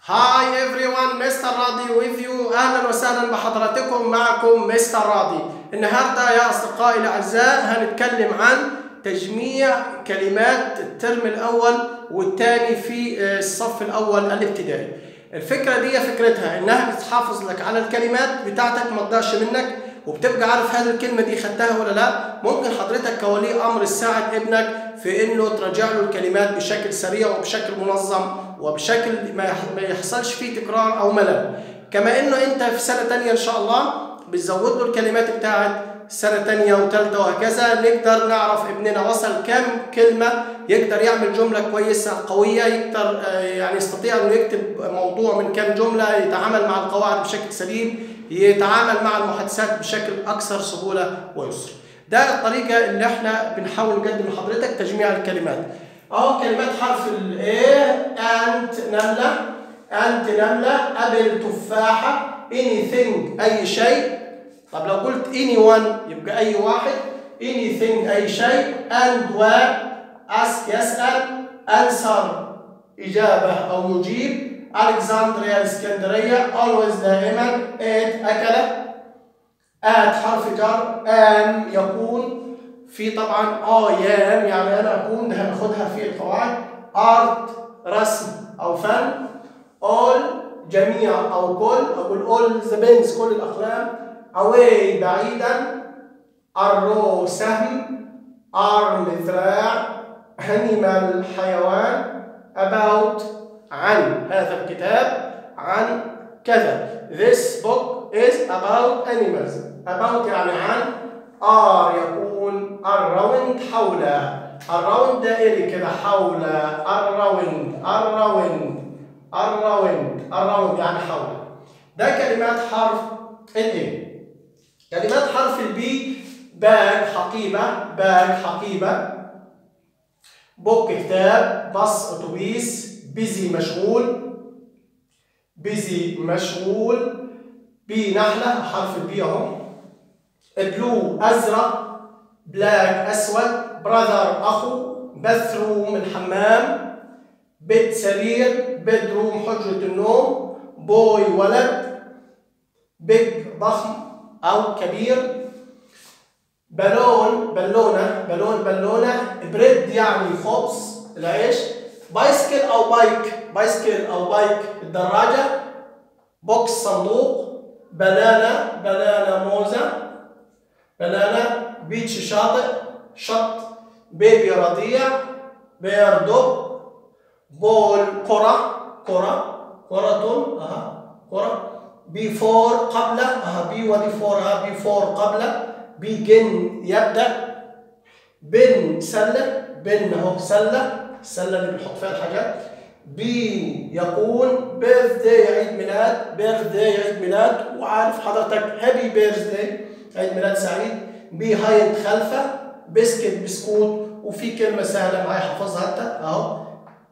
هاي everyone مستر راضي with you اهلا وسهلا بحضراتكم معكم مستر راضي النهارده يا اصدقائي الاعزاء هنتكلم عن تجميع كلمات الترم الاول والثاني في الصف الاول الابتدائي الفكره دي فكرتها انها بتحافظ لك على الكلمات بتاعتك ما تضيعش منك وبتبقى عارف هذه الكلمه دي خدتها ولا لا ممكن حضرتك كولي امر تساعد ابنك في انه تراجع له الكلمات بشكل سريع وبشكل منظم وبشكل ما يحصلش فيه تكرار او ملل كما انه انت في سنه تانية ان شاء الله بتزود له الكلمات بتاعت سنه تانية وثالثه وهكذا نقدر نعرف ابننا وصل كم كلمه يقدر يعمل جمله كويسه قويه يقدر يعني يستطيع انه يكتب موضوع من كم جمله يتعامل مع القواعد بشكل سليم يتعامل مع المحادثات بشكل اكثر سهوله ويسر ده الطريقه اللي احنا بنحاول نقدم لحضرتك تجميع الكلمات اهو كلمات حرف ال A انت نمله انت نمله ابل تفاحه anything اي شيء طب لو قلت anyone يبقى اي واحد anything اي شيء and و ask يسال answer اجابه او يجيب الكسندريا الاسكندريه always دائما ate اكل at حرف جر am يكون في طبعا I am يعني انا اكون ده هناخدها في القواعد art رسم او فن all جميع او كل اقول all the pens كل الاقلام away بعيدا arrow سهم arm ذراع animal حيوان about عن هذا الكتاب عن كذا this book is about animals about يعني عن are يكون around حول around دائري كده حول around around around around يعني حول ده كلمات حرف ال A كلمات حرف البي باج حقيبة باج حقيبة بوك كتاب باص اتوبيس بيزي مشغول بيزي مشغول بي نحلة حرف البي اهو بلو ازرق بلاك اسود براذر اخو بثروم الحمام بيت سرير بيدروم حجرة النوم بوي ولد بيج ضخم او كبير بالون بالونة بالون بالونة بريد يعني خبز العيش بايسكل او بايك بايسكل او بايك الدراجة بوكس صندوق بنانا بنانا موزة بنانا بيتش شاطئ شط بيبي رضيع بير دب بول كرة كرة كرة اها كرة بيفور قبل اها بي ودي فور اها بيفور قبل بيجن يبدأ بن سلة بن اهو سلة السلة اللي بنحط فيها الحاجات بي يكون بيرثداي عيد ميلاد بيرثداي عيد ميلاد وعارف حضرتك هابي بيرثداي عيد ميلاد سعيد بي هايند خلفه بسكت بسكوت وفي كلمة سهلة معايا حافظها انت اهو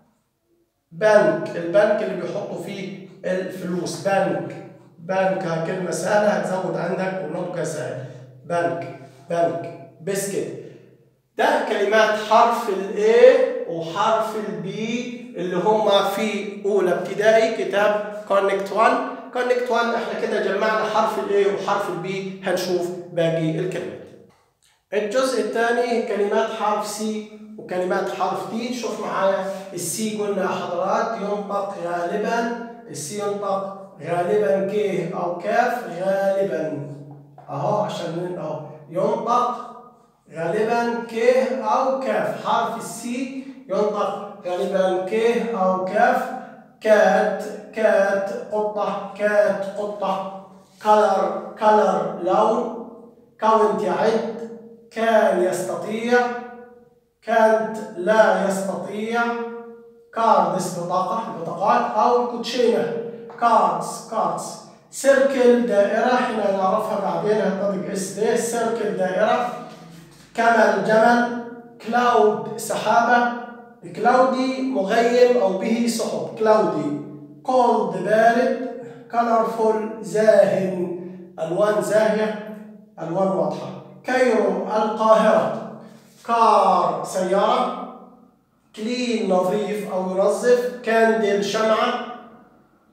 بنك البنك اللي بيحطوا فيه الفلوس بنك بنك كلمة سهلة هتزود عندك ونطقها سهل بنك بنك بسكت ده كلمات حرف الاي وحرف البي اللي هما في اولى ابتدائي كتاب كونكت 1 كونكت 1 احنا كده جمعنا حرف الاي وحرف البي هنشوف باقي الكلمات الجزء الثاني كلمات حرف سي وكلمات حرف دي شوف معايا السي قلنا حضرات ينطق غالبا السي ينطق غالبا ك او كاف غالبا اهو عشان اهو ينطق غالبا ك او كاف حرف السي ينطق غالبا ك او كاف كات كات قطة كات قطة كلر كلر لون كاونت يعد كان يستطيع كانت لا يستطيع كاردس بطاقة بطاقات أو كوتشينة كاردز كاردز سيركل دائرة احنا نعرفها بعدين هنطبق اس دي سيركل دائرة كمل جمل كلاود سحابة كلاودي مغيم أو به سحب كلاودي كولد بارد كلرفول زاهن ألوان زاهية ألوان واضحة كايرو القاهرة كار سيارة كلين نظيف أو ينظف كاندل شمعة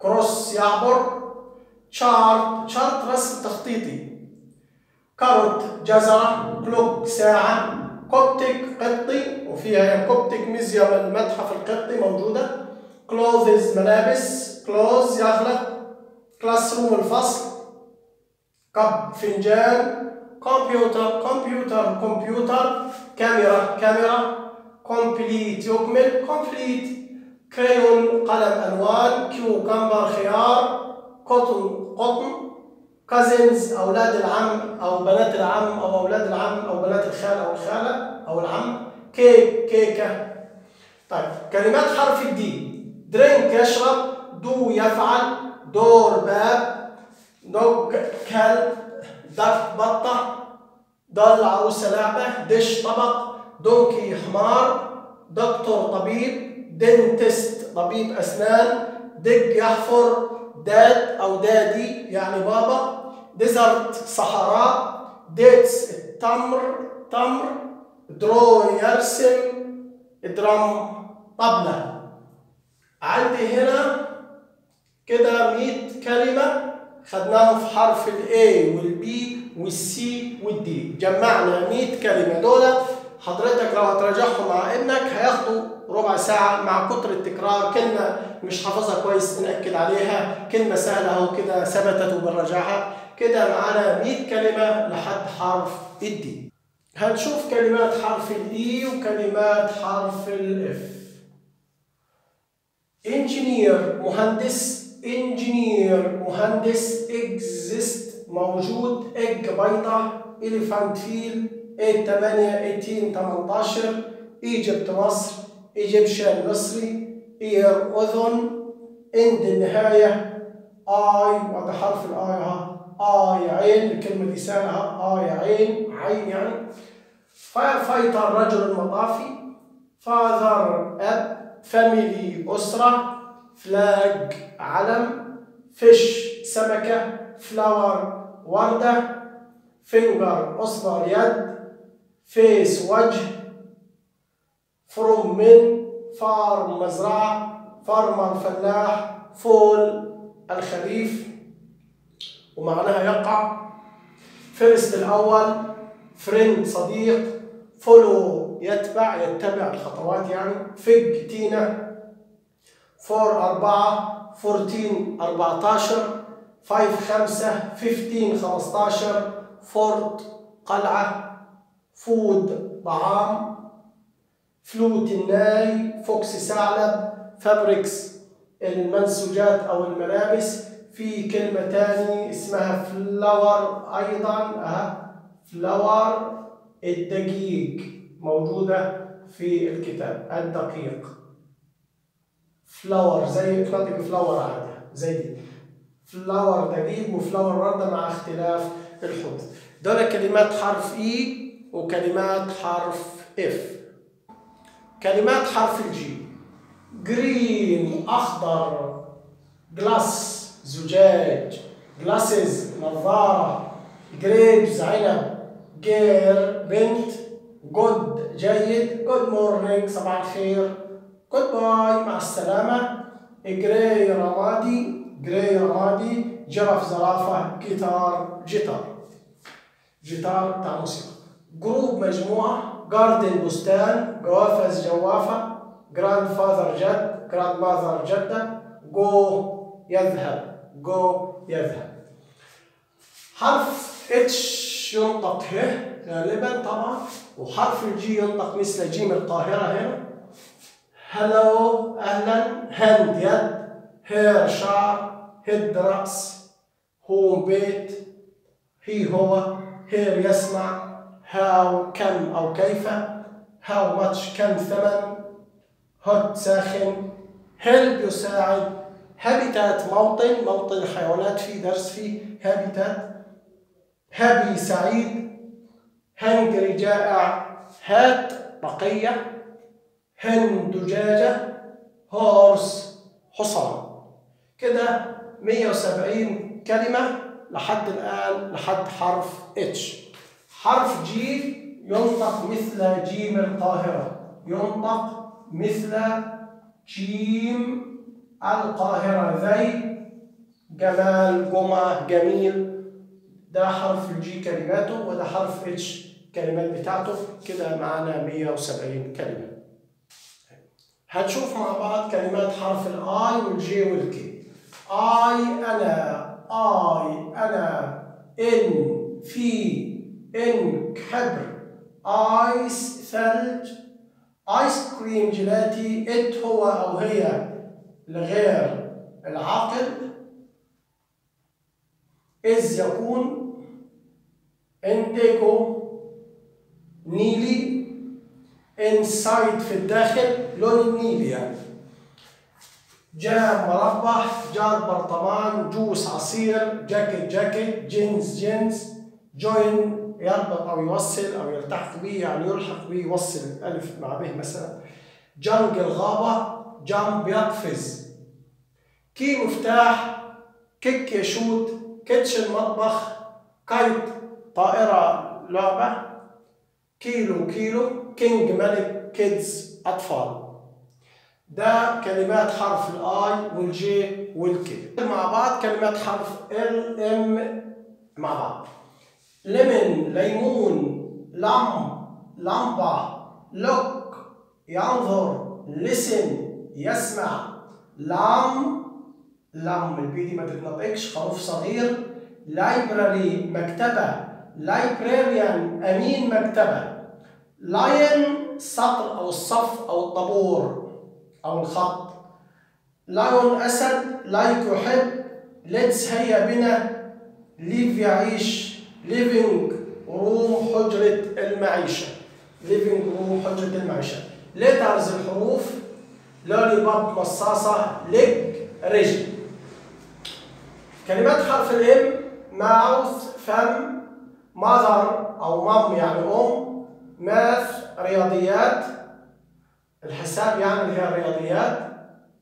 كروس يعبر شارت شارت رسم تخطيطي كاروت جزرة كلوك ساعة كوبتك قطي وفيها كوبتك ميزيوم المتحف القطي موجودة كلوزز ملابس كلوز يغلق كلاس روم الفصل كب فنجان كمبيوتر كمبيوتر كمبيوتر كاميرا كاميرا كومبليت يكمل كومبليت كريون قلم الوان كيوكمبر خيار قطن قطن كازنز اولاد العم او بنات العم او اولاد العم او بنات الخال او الخاله او العم كيك كيكه طيب كلمات حرف الدي درينك يشرب دو يفعل دور باب دوج كلب دك بطه ضل عروسه لعبه دش طبق دونكي حمار دكتور طبيب دنتست طبيب اسنان دج يحفر داد او دادي يعني بابا ديزرت صحراء ديتس التمر تمر درو يرسم درام طبلة عندي هنا كده 100 كلمة خدناهم في حرف ال A وال B وال C وال D جمعنا 100 كلمة دول حضرتك لو هتراجعهم مع ابنك هياخدوا ربع ساعة مع كتر التكرار كلمة مش حافظها كويس نأكد عليها كلمة سهلة اهو كده ثبتت وبنراجعها كده معانا 100 كلمة لحد حرف الدي هنشوف كلمات حرف الاي وكلمات حرف الاف انجينير مهندس انجينير مهندس اكزيست موجود اج بيضة اليفانت فيل 8 8 18 ايجيبت مصر ايجيبشن مصري اير اذن اند النهايه اي وده حرف الاي اهو اي عين الكلمه دي سهله اي عين عين يعني فاير فايتر رجل مطافي فاذر اب فاميلي اسره فلاج علم فيش سمكه فلاور ورده فينجر اصبع اليد فيس وجه فروم من فارم مزرعة فارمر فلاح فول الخريف ومعناها يقع فيرست الأول فريند صديق فولو يتبع يتبع الخطوات يعني فج تينا فور أربعة فورتين أربعتاشر فايف خمسة فيفتين خمستاشر فورت قلعة فود طعام فلوت الناي فوكس ثعلب فابريكس المنسوجات او الملابس في كلمة تاني اسمها فلاور ايضا اه فلاور الدقيق موجودة في الكتاب الدقيق فلاور زي نطق فلاور عادي زي دي فلاور دقيق وفلاور وردة مع اختلاف الحروف دول كلمات حرف اي وكلمات حرف اف كلمات حرف الجي جرين اخضر جلاس زجاج جلاسز نظاره جريبز عنب جير بنت جود جيد جود مورنينج صباح الخير جود باي مع السلامه جراي رمادي جراي رمادي جرف زرافه جيتار جيتار جيتار بتاع موسيقى جروب مجموعه جاردن بستان جوافز جوافة جراند فاذر جد جراند ماذر جدة جو يذهب جو يذهب حرف اتش ينطق ه غالبا طبعا وحرف الجي ينطق مثل جيم القاهرة هنا هلو أهلا هاند يد هير شعر هيد رأس هوم بيت هي هو هير يسمع هاو كم أو كيف هاو ماتش كم ثمن هوت ساخن هيلب يساعد هابيتات موطن موطن الحيوانات في درس فيه هابيتات هابي سعيد هنجري جائع هات بقية هن دجاجة هورس حصان كده 170 كلمة لحد الآن لحد حرف اتش حرف جي ينطق مثل جيم القاهرة ينطق مثل جيم القاهرة ذي جمال جمعة جميل ده حرف الجي كلماته وده حرف اتش كلمات بتاعته كده معانا 170 كلمة هنشوف مع بعض كلمات حرف الاي والجي والكي اي انا اي انا ان في انك حبر ايس ثلج ايس كريم جيلاتي ات هو او هي لغير العاقل إذ يكون انتيكو نيلي انسايد في الداخل لون النيلي يعني جام مربح جار برطمان جوس عصير جاكيت جاكيت جينز جينز جوين يربط او يوصل او يلتحق به يعني يلحق به يوصل الف مع به مثلا جنج الغابه جامب يقفز كي مفتاح كيك يشوت كيتشن مطبخ كايت طائرة لعبة كيلو كيلو كينج ملك كيدز أطفال ده كلمات حرف الاي والجي والكي مع بعض كلمات حرف ال ام مع بعض لمن ليمون لم لمبة لوك ينظر لسن يسمع لام لم البي دي ما تتنطقش خروف صغير لايبراري مكتبة لايبراريان أمين مكتبة لاين سطر أو الصف أو الطابور أو الخط لايون أسد لايك يحب ليتس هيا بنا ليف يعيش ليفينج روم حجرة المعيشة ليفينج روم حجرة المعيشة ليترز الحروف لولي باب مصاصة ليج رجل كلمات حرف الام ماوث فم ماذر او مام يعني ام ماث رياضيات الحساب يعني اللي هي الرياضيات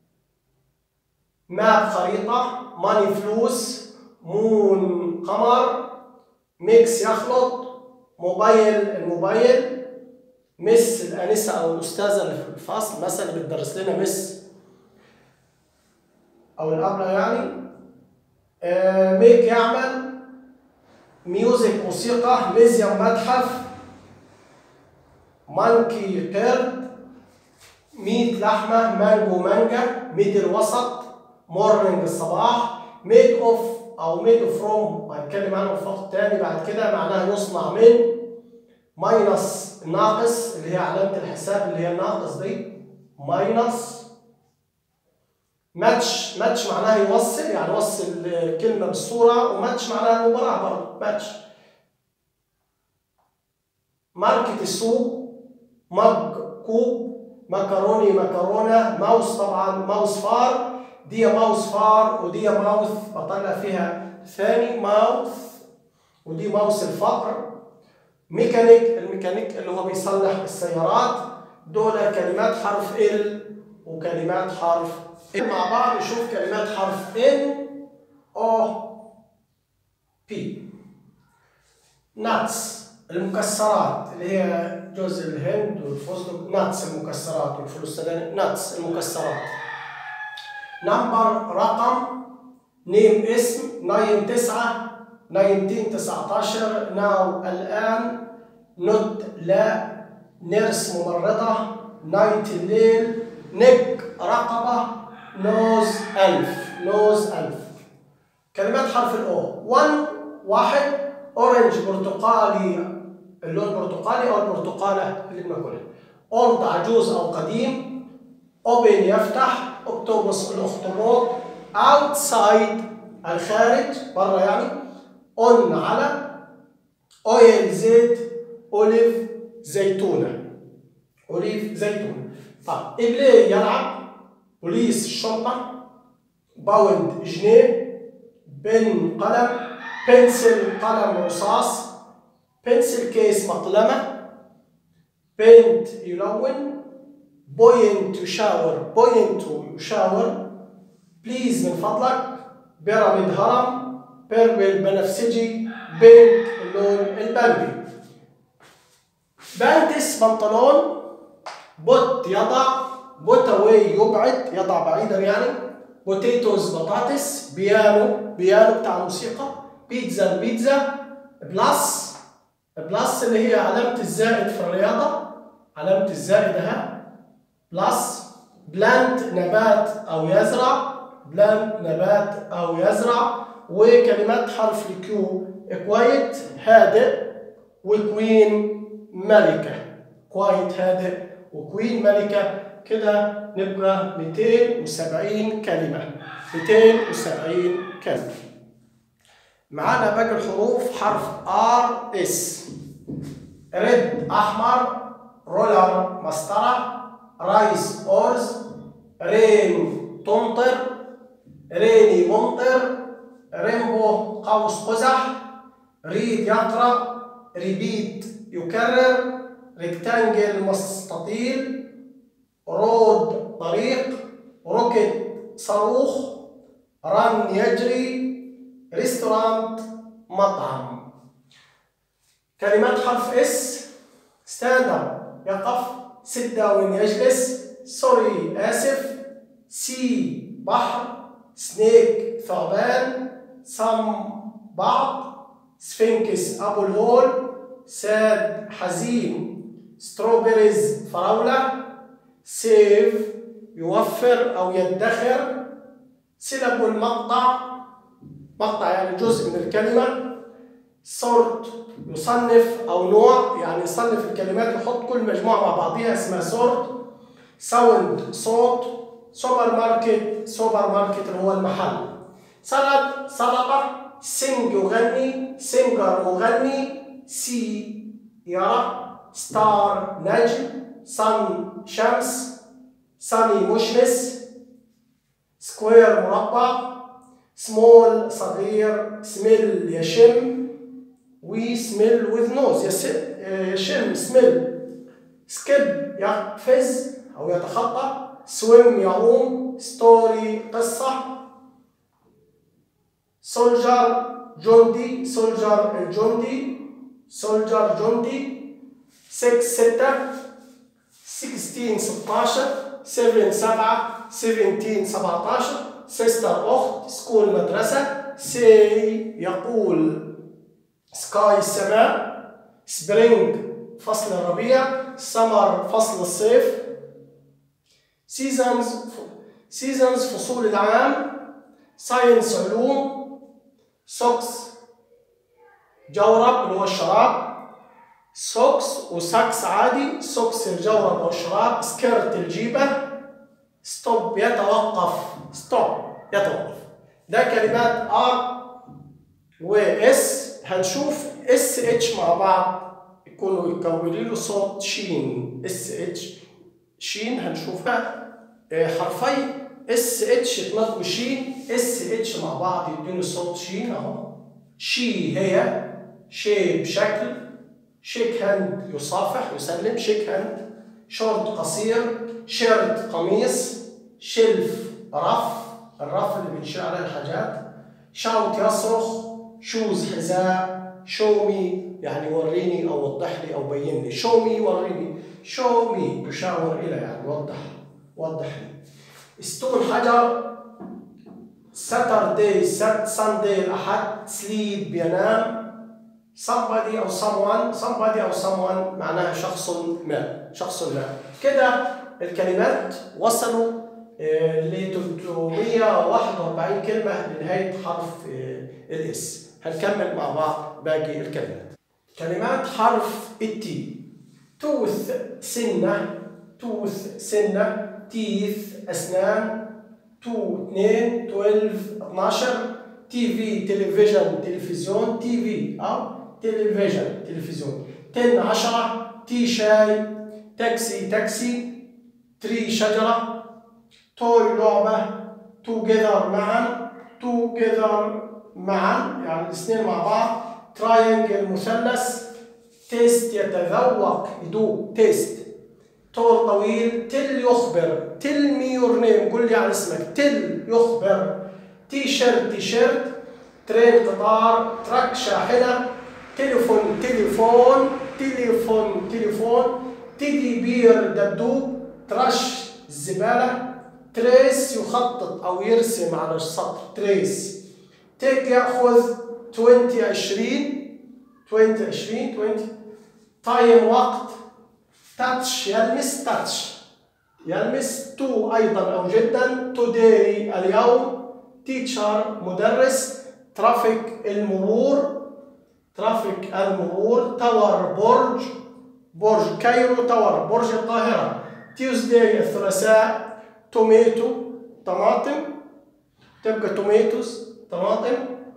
ماب خريطة ماني فلوس مون قمر ميكس يخلط موبايل الموبايل مس الانسه او الاستاذه اللي في الفصل مثلا اللي بتدرس لنا مس او الابله يعني آه ميك يعمل ميوزك موسيقى ميزيوم متحف مانكي قرد ميت لحمه مانجو مانجا ميدل وسط مورنينج الصباح ميد اوف او ميد فروم هنتكلم عنه في وقت تاني بعد كده معناها يصنع من ماينس ناقص اللي هي علامة الحساب اللي هي الناقص دي ماينس ماتش ماتش معناها يوصل يعني يوصل كلمة بالصورة وماتش معناها المباراة برضه ماتش ماركة السوق مج كوب مكروني مكرونة ماوس طبعا ماوس فار دي ماوس فار ودي ماوث بطلع فيها ثاني ماوث ودي ماوس الفقر ميكانيك الميكانيك اللي هو بيصلح السيارات دول كلمات حرف ال وكلمات حرف ال مع بعض نشوف كلمات حرف ان او بي ناتس المكسرات اللي هي جوز الهند والفستق ناتس المكسرات والفلوسدان ناتس المكسرات نمبر رقم نيم اسم ناين تسعة ناينتين تسعتاشر ناو الآن نوت لا نيرس ممرضة نايت الليل نك رقبة نوز ألف نوز ألف كلمات حرف الأو 1 واحد أورنج برتقالي اللون برتقالي أو البرتقالة اللي بناكلها أولد عجوز أو قديم أوبن يفتح أكتوبس الأخطبوط outside الخارج برا يعني on على oil زيت أوليف زيتونة أوليف زيتونة طيب إبلي يلعب بوليس الشرطة باوند جنيه بن قلم بنسل قلم رصاص بنسل كيس مقلمة بنت يلون بوينت يشاور بوينت يشاور بليز من فضلك بيراميد هرم بيربل بنفسجي بينك اللون البنبي بانتس بنطلون بوت يضع بوت اواي يبعد يضع بعيدا يعني بوتيتوز بطاطس بيانو بيانو بتاع موسيقى بيتزا البيتزا بلس بلس اللي هي علامة الزائد في الرياضة علامة الزائد اها بلس بلانت نبات أو يزرع بلانت نبات أو يزرع وكلمات حرف الكيو كويت هادئ وكوين ملكة كويت هادئ وكوين ملكة كده نبقى 270 كلمة 270 كلمة معانا باقي الحروف حرف ار اس ريد احمر رولر مسطرة رايس اورز رين تمطر ريني ممطر ريمبو قوس قزح ريد يقرأ ريبيت يكرر ريكتانجل مستطيل رود طريق روكت صاروخ رن يجري ريستورانت مطعم كلمات حرف اس ستاند يقف sit down يجلس سوري آسف سي بحر سنيك ثعبان صم بعض سفنكس أبو الهول ساد حزين ستروبريز فراولة سيف يوفر أو يدخر سيلب المقطع مقطع يعني جزء من الكلمة سورت يصنف أو نوع يعني يصنف الكلمات يحط كل مجموعة مع بعضها اسمها سورت ساوند صوت سوبر ماركت سوبر ماركت اللي هو المحل سلطة سلطة سينج يغني سينجر مغني سي يرى ستار نجم صن شمس صني مشمس سكوير مربع سمول صغير سميل يشم وي سميل وذ نوز يشم سميل سكيب يقفز أو يتخطى سويم يعوم ستوري قصة سولجر جندي سولجر الجندي سولجر جندي 6 6 16 16 7 7 17 17 سيستر أخت سكول مدرسة سي يقول سكاي السماء سبرينج فصل الربيع سمر فصل الصيف سيزونز سيزونز فصول العام ساينس علوم سوكس جورب اللي هو الشراب سوكس وساكس عادي سوكس الجورب او الشراب سكيرت الجيبه ستوب يتوقف ستوب يتوقف ده كلمات ار واس هنشوف اس اتش مع بعض يكونوا يكونوا له صوت شين اس اتش شين هنشوفها حرفي اس اتش يتنطقوا شين اس اتش مع بعض يدوني صوت شين اهو شي هي شي بشكل شيك هاند يصافح يسلم شيك هاند شورت قصير شيرت قميص شلف رف الرف اللي بنشيل عليه الحاجات شاوت يصرخ شوز حذاء شومي يعني وريني او وضح لي او بين لي شومي وريني شومي يشاور الى يعني وضح وضح لي ستون حجر ساتردي سات ساندي الاحد سليب ينام somebody او someone somebody او someone معناها شخص ما شخص ما كده الكلمات وصلوا ل 341 كلمة لنهاية حرف الاس هنكمل مع بعض باقي الكلمات كلمات حرف التي توث سنة توث سنة تيث أسنان تو اثنين 12 12 تي في تلفزيون تلفزيون تي في أو تلفزيون تلفزيون 10 10 تي شاي تاكسي تاكسي تري شجرة توي لعبة توجذر معا توجذر معا يعني الاثنين مع بعض تراينجل مثلث تيست يتذوق يدوق تيست طول طويل تل يخبر تل مي يور نيم قول لي عن اسمك تل يخبر تي شيرت تي شيرت ترين قطار تراك شاحنة تليفون تليفون تليفون تليفون تيدي بير دبدوب ترش الزبالة تريس يخطط أو يرسم على السطر تريس تيك يأخذ 20 20 20 20 20 تايم وقت تاتش يلمس تاتش يلمس تو أيضا أو جدا توداي اليوم تيتشر مدرس ترافيك المرور ترافيك المرور تور برج برج كايرو تور برج القاهرة تيوزداي الثلاثاء توميتو طماطم تبقى توميتوز طماطم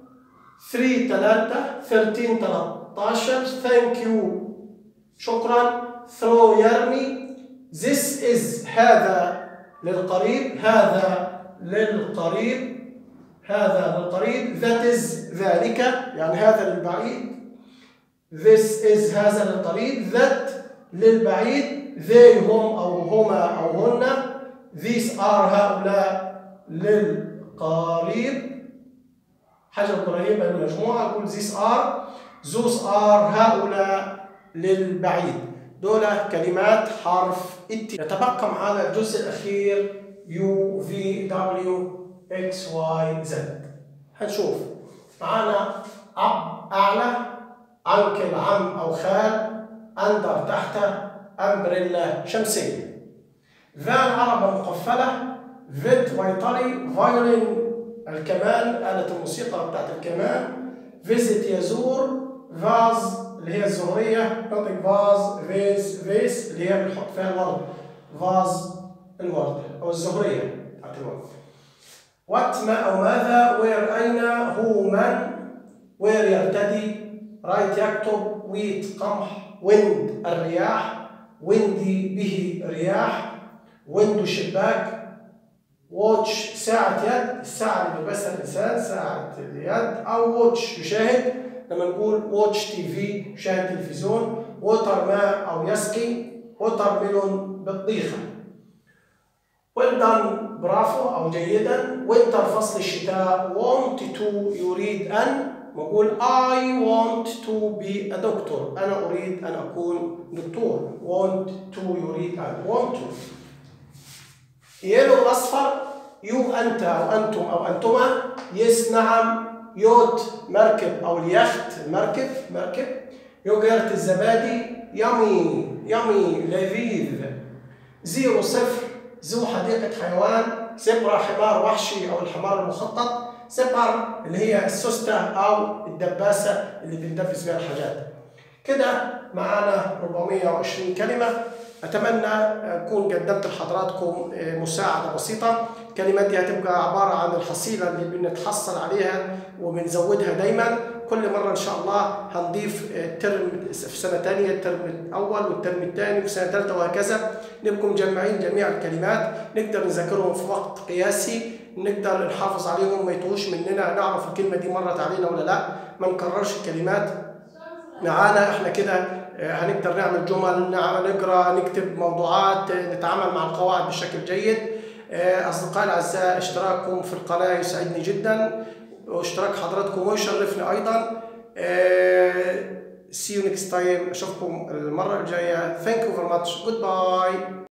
3 3 13 13 ثانك يو شكرا ثرو يرمي this is هذا للقريب هذا للقريب هذا للقريب that is ذلك يعني هذا للبعيد this is هذا للقريب that للبعيد they هم أو هما أو هن these are هؤلاء للقريب حاجة قريبة للمجموعة أقول these are those are هؤلاء للبعيد دول كلمات حرف الت يتبقى معنا الجزء الأخير U V W X Y Z هنشوف معانا أب أعلى أنكل عم أو خال أندر تحته أمبريلا شمسية فان عربة مقفلة فيت بيطري فايولين الكمان آلة الموسيقى بتاعت الكمان فيزيت يزور فاز اللي هي الزهرية نطق فاز فيز فيس اللي هي بنحط فيها الورد فاز الورد أو الزهرية بتاعت الورد وات ما أو ماذا وير أين هو من وير يرتدي رايت يكتب ويت قمح ويند الرياح ويندي به رياح ويندو شباك واتش ساعة يد الساعة اللي بيلبسها الإنسان ساعة اليد أو واتش يشاهد لما نقول واتش تي في يشاهد تلفزيون ووتر ماء أو يسقي ووتر ميلون بطيخة well done برافو أو جيدا وينتر فصل الشتاء want to يريد أن بقول I want to be a doctor أنا أريد أن أكون دكتور want to يريد أن want to يلو الأصفر يو أنت أو أنتم أو أنتما يس نعم يوت مركب أو اليخت المركب مركب يوغرت الزبادي يمي يمي لذيذ زيرو صفر ذو حديقة حيوان سبرة حمار وحشي أو الحمار المخطط سبر اللي هي السوستة أو الدباسة اللي بندبس بها الحاجات كده معانا 420 كلمة أتمنى أكون قدمت لحضراتكم مساعدة بسيطة الكلمات دي هتبقى عبارة عن الحصيلة اللي بنتحصل عليها وبنزودها دايما كل مرة إن شاء الله هنضيف ترم في سنة تانية الترم الأول والترم الثاني وفي سنة ثالثة وهكذا نبقوا مجمعين جميع الكلمات نقدر نذاكرهم في وقت قياسي نقدر نحافظ عليهم ما يتوهوش مننا نعرف الكلمة دي مرت علينا ولا لا ما نكررش الكلمات معانا احنا كده هنقدر نعمل جمل نقرا نكتب موضوعات نتعامل مع القواعد بشكل جيد اصدقائي الاعزاء اشتراككم في القناه يسعدني جدا واشتراك حضراتكم ويشرفني ايضا see you next time اشوفكم المره الجايه thank you very much goodbye